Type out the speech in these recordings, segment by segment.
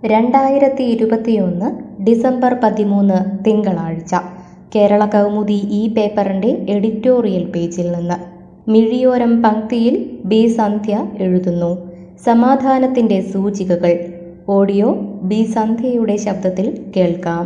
രണ്ടായിരത്തി ഇരുപത്തിയൊന്ന് ഡിസംബർ പതിമൂന്ന് തിങ്കളാഴ്ച കേരള കൗമുദി ഈ പേപ്പറിൻ്റെ എഡിറ്റോറിയൽ പേജിൽ നിന്ന് മിഴിയോരം പങ്ക്തിയിൽ ബി സന്ധ്യ എഴുതുന്നു സമാധാനത്തിൻ്റെ സൂചികകൾ ഓഡിയോ ബി സന്ധ്യയുടെ ശബ്ദത്തിൽ കേൾക്കാം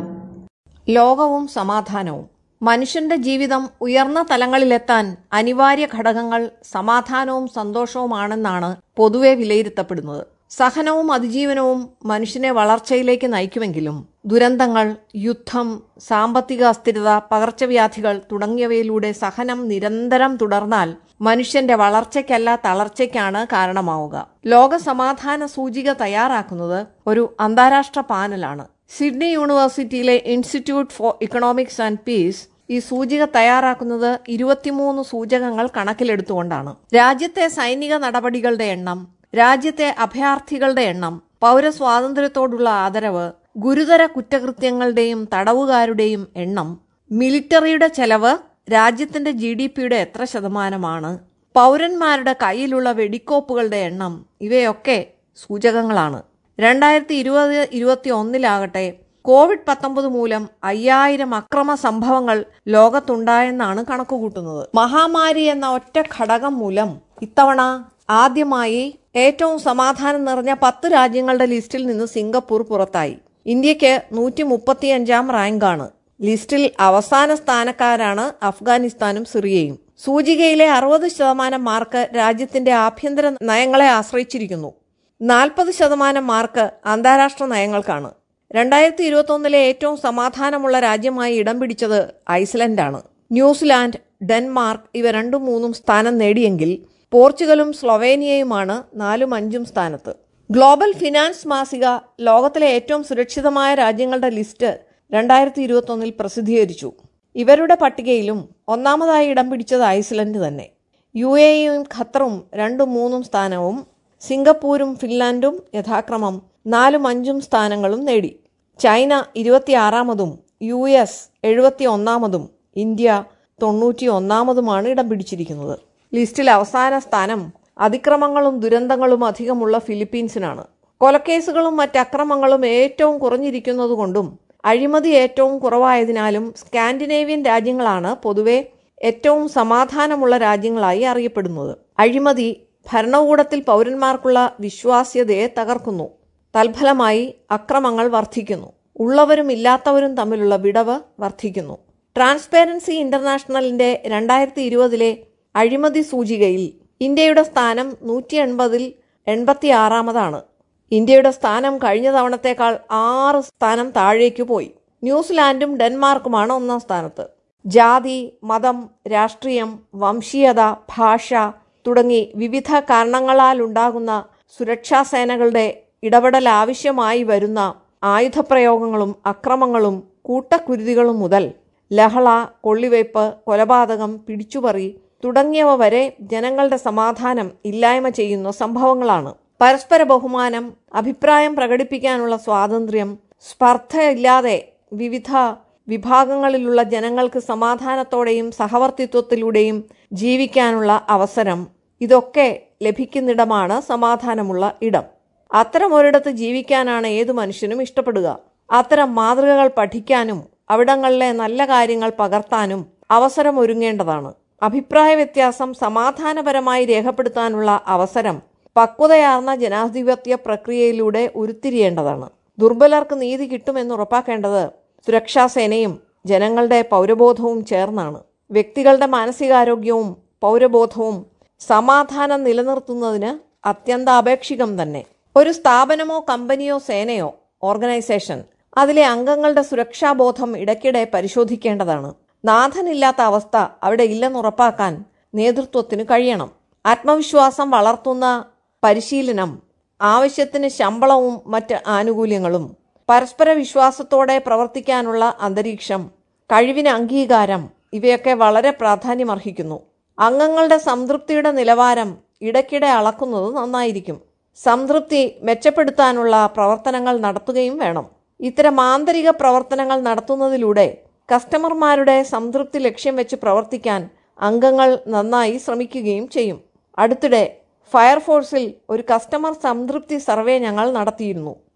ലോകവും സമാധാനവും മനുഷ്യന്റെ ജീവിതം ഉയർന്ന തലങ്ങളിലെത്താൻ അനിവാര്യ ഘടകങ്ങൾ സമാധാനവും സന്തോഷവുമാണെന്നാണ് പൊതുവെ വിലയിരുത്തപ്പെടുന്നത് സഹനവും അതിജീവനവും മനുഷ്യനെ വളർച്ചയിലേക്ക് നയിക്കുമെങ്കിലും ദുരന്തങ്ങൾ യുദ്ധം സാമ്പത്തിക അസ്ഥിരത പകർച്ചവ്യാധികൾ തുടങ്ങിയവയിലൂടെ സഹനം നിരന്തരം തുടർന്നാൽ മനുഷ്യന്റെ വളർച്ചയ്ക്കല്ല തളർച്ചയ്ക്കാണ് കാരണമാവുക ലോക സമാധാന സൂചിക തയ്യാറാക്കുന്നത് ഒരു അന്താരാഷ്ട്ര പാനലാണ് സിഡ്നി യൂണിവേഴ്സിറ്റിയിലെ institute for economics and peace ഈ സൂചിക തയ്യാറാക്കുന്നത് ഇരുപത്തിമൂന്ന് സൂചകങ്ങൾ കണക്കിലെടുത്തുകൊണ്ടാണ് രാജ്യത്തെ സൈനിക നടപടികളുടെ എണ്ണം രാജ്യത്തെ അഭയാർത്ഥികളുടെ എണ്ണം പൗരസ്വാതന്ത്ര്യത്തോടുള്ള ആദരവ് ഗുരുതര കുറ്റകൃത്യങ്ങളുടെയും തടവുകാരുടെയും എണ്ണം മിലിറ്ററിയുടെ ചെലവ് രാജ്യത്തിന്റെ ജി ഡി പിയുടെ എത്ര ശതമാനമാണ് പൗരന്മാരുടെ കയ്യിലുള്ള വെടിക്കോപ്പുകളുടെ എണ്ണം ഇവയൊക്കെ സൂചകങ്ങളാണ് രണ്ടായിരത്തി ഇരുപത് ഇരുപത്തി ഒന്നിലാകട്ടെ കോവിഡ് പത്തൊമ്പത് മൂലം അയ്യായിരം അക്രമ സംഭവങ്ങൾ ലോകത്തുണ്ടായെന്നാണ് കണക്കുകൂട്ടുന്നത് മഹാമാരി എന്ന ഒറ്റ ഘടകം മൂലം ഇത്തവണ ആദ്യമായി ഏറ്റവും സമാധാനം നിറഞ്ഞ പത്ത് രാജ്യങ്ങളുടെ ലിസ്റ്റിൽ നിന്ന് സിംഗപ്പൂർ പുറത്തായി ഇന്ത്യക്ക് നൂറ്റി മുപ്പത്തിയഞ്ചാം റാങ്കാണ് ലിസ്റ്റിൽ അവസാന സ്ഥാനക്കാരാണ് അഫ്ഗാനിസ്ഥാനും സിറിയയും സൂചികയിലെ അറുപത് ശതമാനം മാർക്ക് രാജ്യത്തിന്റെ ആഭ്യന്തര നയങ്ങളെ ആശ്രയിച്ചിരിക്കുന്നു നാൽപ്പത് ശതമാനം മാർക്ക് അന്താരാഷ്ട്ര നയങ്ങൾക്കാണ് രണ്ടായിരത്തി ഇരുപത്തൊന്നിലെ ഏറ്റവും സമാധാനമുള്ള രാജ്യമായി ഇടം പിടിച്ചത് ഐസ്ലൻഡാണ് ന്യൂസിലാൻഡ് ഡെൻമാർക്ക് ഇവ രണ്ടും മൂന്നും സ്ഥാനം നേടിയെങ്കിൽ പോർച്ചുഗലും സ്ലൊവേനിയയുമാണ് നാലും അഞ്ചും സ്ഥാനത്ത് ഗ്ലോബൽ ഫിനാൻസ് മാസിക ലോകത്തിലെ ഏറ്റവും സുരക്ഷിതമായ രാജ്യങ്ങളുടെ ലിസ്റ്റ് രണ്ടായിരത്തി ഇരുപത്തൊന്നിൽ പ്രസിദ്ധീകരിച്ചു ഇവരുടെ പട്ടികയിലും ഒന്നാമതായി ഇടം പിടിച്ചത് ഐസ്ലൻഡ് തന്നെ യു എയും ഖത്തറും രണ്ടും മൂന്നും സ്ഥാനവും സിംഗപ്പൂരും ഫിൻലാൻഡും യഥാക്രമം നാലും അഞ്ചും സ്ഥാനങ്ങളും നേടി ചൈന ഇരുപത്തിയാറാമതും യു എസ് എഴുപത്തി ഒന്നാമതും ഇന്ത്യ തൊണ്ണൂറ്റി ഒന്നാമതുമാണ് ഇടം പിടിച്ചിരിക്കുന്നത് ലിസ്റ്റിൽ അവസാന സ്ഥാനം അതിക്രമങ്ങളും ദുരന്തങ്ങളും അധികമുള്ള ഫിലിപ്പീൻസിനാണ് കൊലക്കേസുകളും മറ്റ് അക്രമങ്ങളും ഏറ്റവും കുറഞ്ഞിരിക്കുന്നതുകൊണ്ടും അഴിമതി ഏറ്റവും കുറവായതിനാലും സ്കാൻഡിനേവിയൻ രാജ്യങ്ങളാണ് പൊതുവെ ഏറ്റവും സമാധാനമുള്ള രാജ്യങ്ങളായി അറിയപ്പെടുന്നത് അഴിമതി ഭരണകൂടത്തിൽ പൗരന്മാർക്കുള്ള വിശ്വാസ്യതയെ തകർക്കുന്നു തൽഫലമായി അക്രമങ്ങൾ വർദ്ധിക്കുന്നു ഉള്ളവരും ഇല്ലാത്തവരും തമ്മിലുള്ള വിടവ് വർദ്ധിക്കുന്നു ട്രാൻസ്പെറൻസി ഇന്റർനാഷണലിന്റെ രണ്ടായിരത്തി ഇരുപതിലെ അഴിമതി സൂചികയിൽ ഇന്ത്യയുടെ സ്ഥാനം നൂറ്റി എൺപതിൽ എൺപത്തി ആറാമതാണ് ഇന്ത്യയുടെ സ്ഥാനം കഴിഞ്ഞ തവണത്തേക്കാൾ ആറ് സ്ഥാനം താഴേക്ക് പോയി ന്യൂസിലാൻഡും ഡെൻമാർക്കുമാണ് ഒന്നാം സ്ഥാനത്ത് ജാതി മതം രാഷ്ട്രീയം വംശീയത ഭാഷ തുടങ്ങി വിവിധ കാരണങ്ങളാൽ ഉണ്ടാകുന്ന സുരക്ഷാ സേനകളുടെ ഇടപെടൽ ആവശ്യമായി വരുന്ന ആയുധപ്രയോഗങ്ങളും അക്രമങ്ങളും കൂട്ടക്കുരുതികളും മുതൽ ലഹള കൊള്ളിവയ്പ് കൊലപാതകം പിടിച്ചുപറി തുടങ്ങിയവ വരെ ജനങ്ങളുടെ സമാധാനം ഇല്ലായ്മ ചെയ്യുന്ന സംഭവങ്ങളാണ് പരസ്പര ബഹുമാനം അഭിപ്രായം പ്രകടിപ്പിക്കാനുള്ള സ്വാതന്ത്ര്യം സ്പർദ്ധയില്ലാതെ വിവിധ വിഭാഗങ്ങളിലുള്ള ജനങ്ങൾക്ക് സമാധാനത്തോടെയും സഹവർത്തിത്വത്തിലൂടെയും ജീവിക്കാനുള്ള അവസരം ഇതൊക്കെ ലഭിക്കുന്നിടമാണ് സമാധാനമുള്ള ഇടം അത്തരം ഒരിടത്ത് ജീവിക്കാനാണ് ഏതു മനുഷ്യനും ഇഷ്ടപ്പെടുക അത്തരം മാതൃകകൾ പഠിക്കാനും അവിടങ്ങളിലെ നല്ല കാര്യങ്ങൾ പകർത്താനും അവസരം ഒരുങ്ങേണ്ടതാണ് അഭിപ്രായ വ്യത്യാസം സമാധാനപരമായി രേഖപ്പെടുത്താനുള്ള അവസരം പക്വതയാർന്ന ജനാധിപത്യ പ്രക്രിയയിലൂടെ ഉരുത്തിരിയേണ്ടതാണ് ദുർബലർക്ക് നീതി കിട്ടുമെന്ന് ഉറപ്പാക്കേണ്ടത് സുരക്ഷാസേനയും ജനങ്ങളുടെ പൗരബോധവും ചേർന്നാണ് വ്യക്തികളുടെ മാനസികാരോഗ്യവും പൗരബോധവും സമാധാനം നിലനിർത്തുന്നതിന് അത്യന്താപേക്ഷികം തന്നെ ഒരു സ്ഥാപനമോ കമ്പനിയോ സേനയോ ഓർഗനൈസേഷൻ അതിലെ അംഗങ്ങളുടെ സുരക്ഷാബോധം ഇടയ്ക്കിടെ പരിശോധിക്കേണ്ടതാണ് നാഥനില്ലാത്ത അവസ്ഥ അവിടെ ഇല്ലെന്നുറപ്പാക്കാൻ നേതൃത്വത്തിന് കഴിയണം ആത്മവിശ്വാസം വളർത്തുന്ന പരിശീലനം ആവശ്യത്തിന് ശമ്പളവും മറ്റ് ആനുകൂല്യങ്ങളും പരസ്പര വിശ്വാസത്തോടെ പ്രവർത്തിക്കാനുള്ള അന്തരീക്ഷം കഴിവിന് അംഗീകാരം ഇവയൊക്കെ വളരെ പ്രാധാന്യമർഹിക്കുന്നു അംഗങ്ങളുടെ സംതൃപ്തിയുടെ നിലവാരം ഇടയ്ക്കിടെ അളക്കുന്നത് നന്നായിരിക്കും സംതൃപ്തി മെച്ചപ്പെടുത്താനുള്ള പ്രവർത്തനങ്ങൾ നടത്തുകയും വേണം ഇത്തരം ആന്തരിക പ്രവർത്തനങ്ങൾ നടത്തുന്നതിലൂടെ കസ്റ്റമർമാരുടെ സംതൃപ്തി ലക്ഷ്യം വെച്ച് പ്രവർത്തിക്കാൻ അംഗങ്ങൾ നന്നായി ശ്രമിക്കുകയും ചെയ്യും അടുത്തിടെ ഫയർഫോഴ്സിൽ ഒരു കസ്റ്റമർ സംതൃപ്തി സർവേ ഞങ്ങൾ നടത്തിയിരുന്നു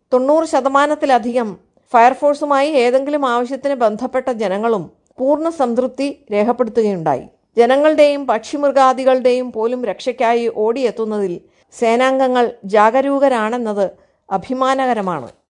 തൊണ്ണൂറ് ശതമാനത്തിലധികം ഫയർഫോഴ്സുമായി ഏതെങ്കിലും ആവശ്യത്തിന് ബന്ധപ്പെട്ട ജനങ്ങളും പൂർണ്ണ സംതൃപ്തി രേഖപ്പെടുത്തുകയുണ്ടായി ജനങ്ങളുടെയും പക്ഷിമൃഗാദികളുടെയും പോലും രക്ഷയ്ക്കായി ഓടിയെത്തുന്നതിൽ സേനാംഗങ്ങൾ ജാഗരൂകരാണെന്നത് അഭിമാനകരമാണ്